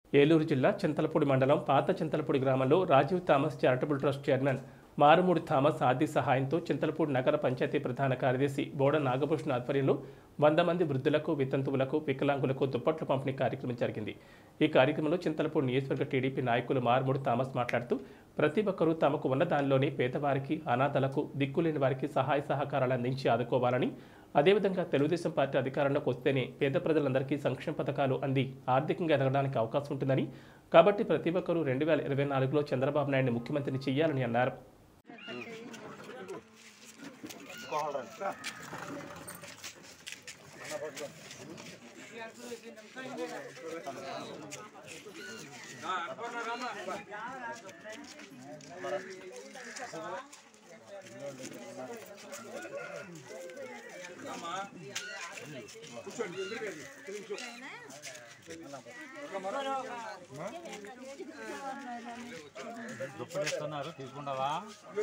ఏలూరు జిల్లా చింతలపూడి మండలం పాత చింతలపూడి గ్రామంలో Rajiv Thomas charitable trust chairman Marumudi Thomas ఆర్థిక సహాయంతో చింతలపూడి నగర పంచాయతీ ప్రధాన కార్యదర్శి బోడ నాగభూషణ్ ఆధ్వర్యంలో వంద మంది వృద్ధులకు వితంతువులకు వికలాంగులకు దుప్పట్ల పంపిణీ కార్యక్రమం జరిగింది ఈ కార్యక్రమంలో చింతలపూడి నియోజకవర్గ టీడీపీ నాయకులు మారుమూడి థామస్ మాట్లాడుతూ ప్రతి ఒక్కరూ తమకు ఉన్న దానిలోని పేదవారికి అనాథలకు దిక్కులేని వారికి సహాయ సహకారాలు అందించి ఆదుకోవాలని అదేవిధంగా తెలుగుదేశం పార్టీ అధికారంలోకి వస్తేనే పేద ప్రజలందరికీ సంక్షేమ పథకాలు అంది ఆర్థికంగా ఎదగడానికి అవకాశం ఉంటుందని కాబట్టి ప్రతి ఒక్కరూ రెండు వేల ఇరవై నాలుగులో చంద్రబాబు నాయుడిని ముఖ్యమంత్రిని చేయాలని అన్నారు దుప్పటి ఇస్తున్నారు తీసుకుంటావా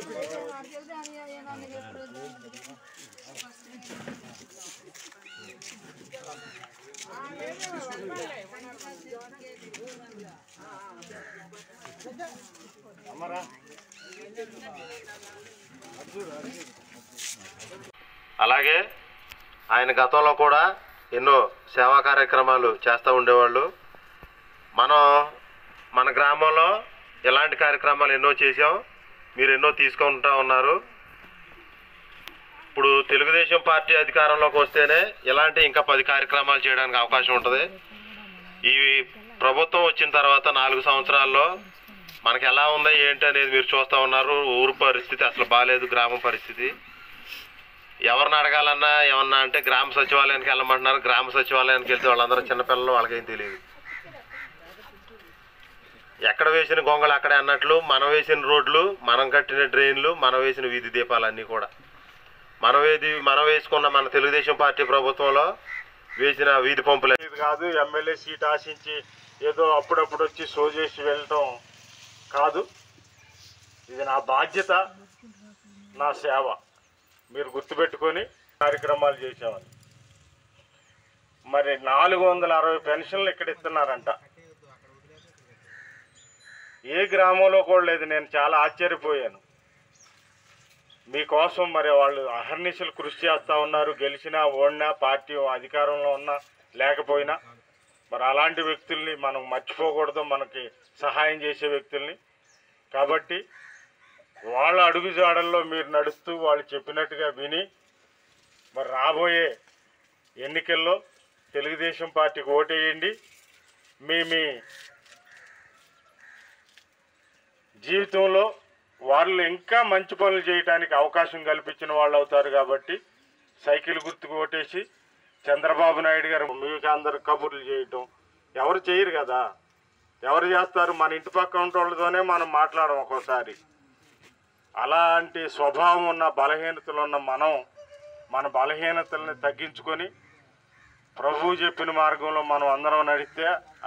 అలాగే ఆయన గతంలో కూడా ఎన్నో సేవా కార్యక్రమాలు చేస్తూ ఉండేవాళ్ళు మనం మన గ్రామంలో ఇలాంటి కార్యక్రమాలు ఎన్నో చేసాం మీరు ఎన్నో తీసుకుంటా ఉన్నారు ఇప్పుడు తెలుగుదేశం పార్టీ అధికారంలోకి వస్తేనే ఇలాంటి ఇంకా పది కార్యక్రమాలు చేయడానికి అవకాశం ఉంటుంది ఈ ప్రభుత్వం వచ్చిన తర్వాత నాలుగు సంవత్సరాల్లో మనకి ఎలా ఉందో ఏంటి అనేది మీరు చూస్తూ ఉన్నారు ఊరు పరిస్థితి అసలు బాగాలేదు గ్రామం పరిస్థితి ఎవరిని అడగాలన్నా ఏమన్నా అంటే గ్రామ సచివాలయానికి వెళ్ళమంటున్నారు గ్రామ సచివాలయానికి వెళ్తే వాళ్ళందరూ చిన్నపిల్లలు వాళ్ళకేం తెలియదు ఎక్కడ వేసిన గొంగళి అక్కడే అన్నట్లు మనం వేసిన రోడ్లు మనం కట్టిన డ్రైన్లు మనం వేసిన వీధి దీపాలు అన్నీ కూడా మనం వేది మనం వేసుకున్న మన తెలుగుదేశం పార్టీ ప్రభుత్వంలో వేసిన వీధి పంపులు ఇది కాదు ఎమ్మెల్యే సీట్ ఆశించి ఏదో అప్పుడప్పుడు వచ్చి షో చేసి వెళ్ళటం కాదు ఇది నా బాధ్యత నా సేవ మీరు గుర్తుపెట్టుకొని కార్యక్రమాలు చేసామని మరి నాలుగు వందల అరవై పెన్షన్లు ఇక్కడ ఇస్తున్నారంట ఏ గ్రామంలో కూడా లేదు నేను చాలా ఆశ్చర్యపోయాను మీకోసం మరి వాళ్ళు అహర్నిశలు కృషి చేస్తూ ఉన్నారు గెలిచినా ఓడినా పార్టీ అధికారంలో ఉన్నా లేకపోయినా మరి అలాంటి వ్యక్తుల్ని మనం మర్చిపోకూడదు మనకి సహాయం చేసే వ్యక్తుల్ని కాబట్టి వాళ్ళ అడుగుజాడల్లో మీరు నడుస్తూ వాళ్ళు చెప్పినట్టుగా విని మరి రాబోయే ఎన్నికల్లో తెలుగుదేశం పార్టీకి ఓటేయండి మీ మీ జీవితంలో వాళ్ళు ఇంకా మంచి పనులు చేయడానికి అవకాశం కల్పించిన వాళ్ళు అవుతారు కాబట్టి సైకిల్ గుర్తుకు ఓటేసి చంద్రబాబు నాయుడు గారు మీకు అందరు కబుర్లు చేయటం ఎవరు చేయరు కదా ఎవరు చేస్తారు మన ఇంటి పక్క వాళ్ళతోనే మనం మాట్లాడడం ఒక్కోసారి అలాంటి స్వభావం ఉన్న బలహీనతలు ఉన్న మనం మన బలహీనతల్ని తగ్గించుకొని ప్రభువు చెప్పిన మార్గంలో మనం అందరం నడిస్తే